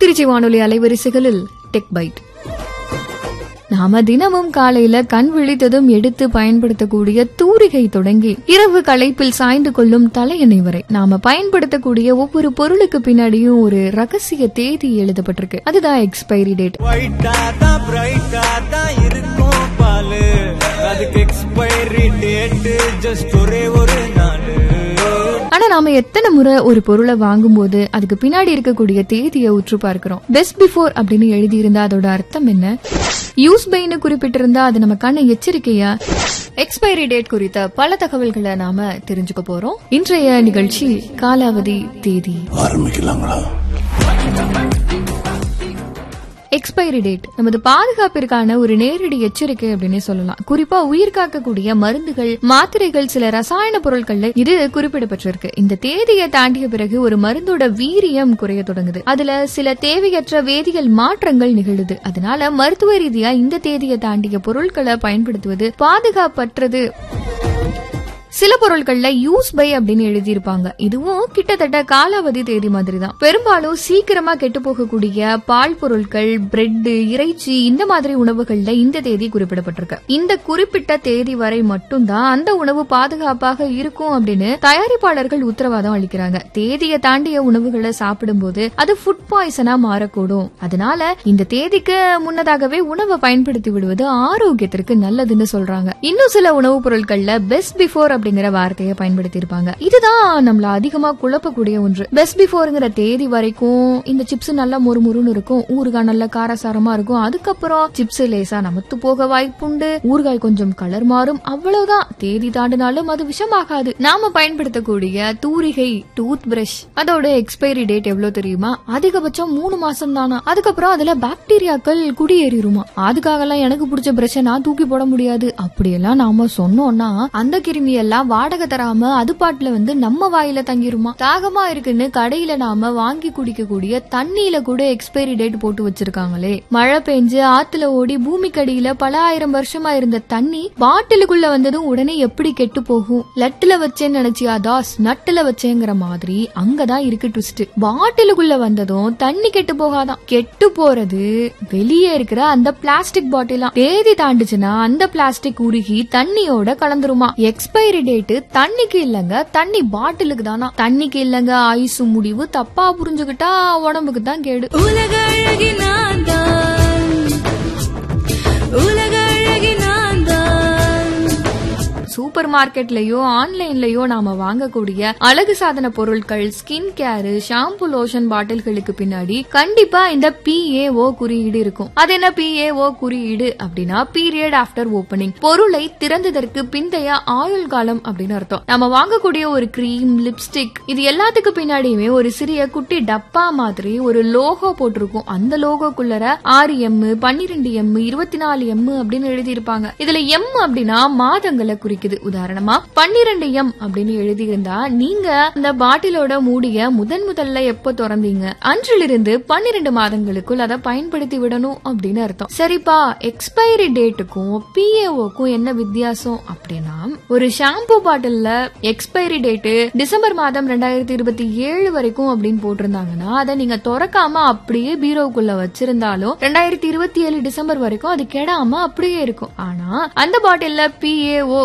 திருச்சி வானொலி அலைவரிசைகளில் tech byte நாம தினமும் காலையில கண் விழித்ததும் எடுத்து பயன்படுத்தக்கூடிய தூரிகை தொடங்கி இரவு களைப்பில் சாய்ந்து கொள்ளும் தலையணை வரை நாம பயன்படுத்தக்கூடிய ஒவ்வொரு பொருளுக்கு பின்னாடியும் ஒரு ரகசிய தேதி எழுதப்பட்டிருக்கு அதுதான் எக்ஸ்பைரி டேட் ஒயிட்டா தான் பிரைட்டா தான் இருக்கும் பாலு அதுக்கு எக்ஸ்பைரி டேட் ஜஸ்ட் ஒரே ஒரு நாள் ஆனா நாம எத்தனை முறை ஒரு பொருளை வாங்கும்போது அதுக்கு பின்னாடி இருக்கக்கூடிய தேதியை உற்று பார்க்கிறோம் பெஸ்ட் பிஃபோர் அப்படின்னு எழுதியிருந்தா அதோட அர்த்தம் என்ன யூஸ் பைன்னு குறிப்பிட்டிருந்தா அது நமக்கான எச்சரிக்கையா எக்ஸ்பைரி டேட் குறித்த பல தகவல்களை நாம தெரிஞ்சுக்க போறோம் இன்றைய நிகழ்ச்சி காலாவதி தேதி ஆரம்பிக்கலாங்களா எக்ஸ்பைரி டேட் நமது பாதுகாப்பிற்கான ஒரு நேரடி எச்சரிக்கை அப்படின்னு சொல்லலாம் குறிப்பா உயிர் காக்கக்கூடிய மருந்துகள் மாத்திரைகள் சில ரசாயன பொருட்கள்ல இது குறிப்பிடப்பட்டிருக்கு இந்த தேதியை தாண்டிய பிறகு ஒரு மருந்தோட வீரியம் குறைய தொடங்குது அதுல சில தேவையற்ற வேதியியல் மாற்றங்கள் நிகழுது அதனால மருத்துவ ரீதியா இந்த தேதியை தாண்டிய பொருட்களை பயன்படுத்துவது பாதுகாப்பற்றது சில பொருட்கள்ல யூஸ் பை அப்படின்னு எழுதியிருப்பாங்க இதுவும் கிட்டத்தட்ட காலாவதி தேதி மாதிரி தான் பெரும்பாலும் சீக்கிரமா கெட்டு போகக்கூடிய பால் பொருட்கள் பிரெட் இறைச்சி இந்த மாதிரி உணவுகள்ல இந்த தேதி குறிப்பிடப்பட்டிருக்கு இந்த குறிப்பிட்ட தேதி வரை மட்டும்தான் அந்த உணவு பாதுகாப்பாக இருக்கும் அப்படின்னு தயாரிப்பாளர்கள் உத்தரவாதம் அளிக்கிறாங்க தேதியை தாண்டிய உணவுகளை சாப்பிடும்போது அது ஃபுட் பாய்சனா மாறக்கூடும் அதனால இந்த தேதிக்கு முன்னதாகவே உணவை பயன்படுத்தி விடுவது ஆரோக்கியத்திற்கு நல்லதுன்னு சொல்றாங்க இன்னும் சில உணவுப் பொருட்கள்ல பெஸ்ட் பிஃபோர் அப்படிங்கிற வார்த்தையை பயன்படுத்தி இருப்பாங்க இதுதான் நம்மள அதிகமா குழப்பக்கூடிய ஒன்று பெஸ்ட் பிஃபோர்ங்கிற தேதி வரைக்கும் இந்த சிப்ஸ் நல்லா மொறுமொறுன்னு இருக்கும் ஊறுகாய் நல்ல காரசாரமா இருக்கும் அதுக்கப்புறம் சிப்ஸ் லேசா நமத்து போக வாய்ப்புண்டு ஊறுகாய் கொஞ்சம் கலர் மாறும் அவ்வளவுதான் தேதி தாண்டினாலும் அது விஷமாகாது நாம பயன்படுத்தக்கூடிய தூரிகை டூத் பிரஷ் அதோட எக்ஸ்பைரி டேட் எவ்வளவு தெரியுமா அதிகபட்சம் மூணு மாசம் தானா அதுக்கப்புறம் அதுல பாக்டீரியாக்கள் குடியேறிடுமா அதுக்காகலாம் எனக்கு பிடிச்ச பிரஷை நான் தூக்கி போட முடியாது அப்படியெல்லாம் நாம சொன்னோம்னா அந்த கிருமி எல்லாம் வாடகை தராம அது பாட்டுல வந்து நம்ம வாயில தங்கிருமா தாகமா இருக்குன்னு கடையில நாம வாங்கி குடிக்கக்கூடிய தண்ணியில கூட எக்ஸ்பைரி டேட் போட்டு வச்சிருக்காங்களே மழை பெஞ்சு ஆத்துல ஓடி பூமிக்கடியில பல ஆயிரம் வருஷமா இருந்த தண்ணி பாட்டிலுக்குள்ள வந்ததும் உடனே எப்படி கெட்டு போகும் லட்டுல வச்சேன்னு நினைச்சியா தாஸ் நட்டுல வச்சேங்கிற மாதிரி அங்கதான் இருக்கு ட்விஸ்ட் பாட்டிலுக்குள்ள வந்ததும் தண்ணி கெட்டு போகாதான் கெட்டு போறது வெளியே இருக்கிற அந்த பிளாஸ்டிக் பாட்டிலாம் தேதி தாண்டுச்சுன்னா அந்த பிளாஸ்டிக் உருகி தண்ணியோட கலந்துருமா எக்ஸ்பைரி டேட் தண்ணிக்கு இல்லங்க தண்ணி பாட்டிலுக்கு தானா தண்ணிக்கு இல்லங்க ஆயுசு முடிவு தப்பா புரிஞ்சுக்கிட்டா உடம்புக்கு தான் கேடு உலக அழகி நான் தான் உலக அழகி நான் தான் சூப்பர் மார்க்கெட்லயோ ஆன்லைன்லயோ நாம வாங்கக்கூடிய அழகு சாதன பொருட்கள் ஸ்கின் கேர் ஷாம்பு லோஷன் பாட்டில்களுக்கு பின்னாடி கண்டிப்பா இந்த பிஏஓ குறியீடு இருக்கும் அது என்ன பிஏஓ குறியீடு அப்படின்னா பீரியட் ஆஃப்டர் ஓபனிங் பொருளை திறந்ததற்கு பிந்தைய ஆயுள் காலம் அப்படின்னு அர்த்தம் நம்ம வாங்கக்கூடிய ஒரு கிரீம் லிப்ஸ்டிக் இது எல்லாத்துக்கு பின்னாடியுமே ஒரு சிறிய குட்டி டப்பா மாதிரி ஒரு லோகோ போட்டிருக்கும் அந்த லோகோக்குள்ளர ஆறு எம் பன்னிரெண்டு எம் இருபத்தி நாலு எம் அப்படின்னு எழுதியிருப்பாங்க இதுல எம் அப்படின்னா மாதங்களை குறிக்குது உதாரணமா பன்னிரெண்டு எம் அப்படின்னு எழுதியிருந்தா நீங்க அந்த பாட்டிலோட மூடிய முதன் முதல்ல எப்ப திறந்தீங்க அன்றிலிருந்து பன்னிரெண்டு மாதங்களுக்குள் அதை பயன்படுத்தி விடணும் அப்படின்னு அர்த்தம் சரிப்பா எக்ஸ்பைரி டேட்டுக்கும் பிஏஓக்கும் என்ன வித்தியாசம் அப்படின்னா ஒரு ஷாம்பு பாட்டில்ல எக்ஸ்பைரி டேட்டு டிசம்பர் மாதம் ரெண்டாயிரத்தி இருபத்தி ஏழு வரைக்கும் அப்படின்னு போட்டிருந்தாங்கன்னா அதை நீங்க திறக்காம அப்படியே பீரோவுக்குள்ள வச்சிருந்தாலும் ரெண்டாயிரத்தி இருபத்தி ஏழு டிசம்பர் வரைக்கும் அது கெடாம அப்படியே இருக்கும் ஆனா அந்த பாட்டில்ல பிஏஓ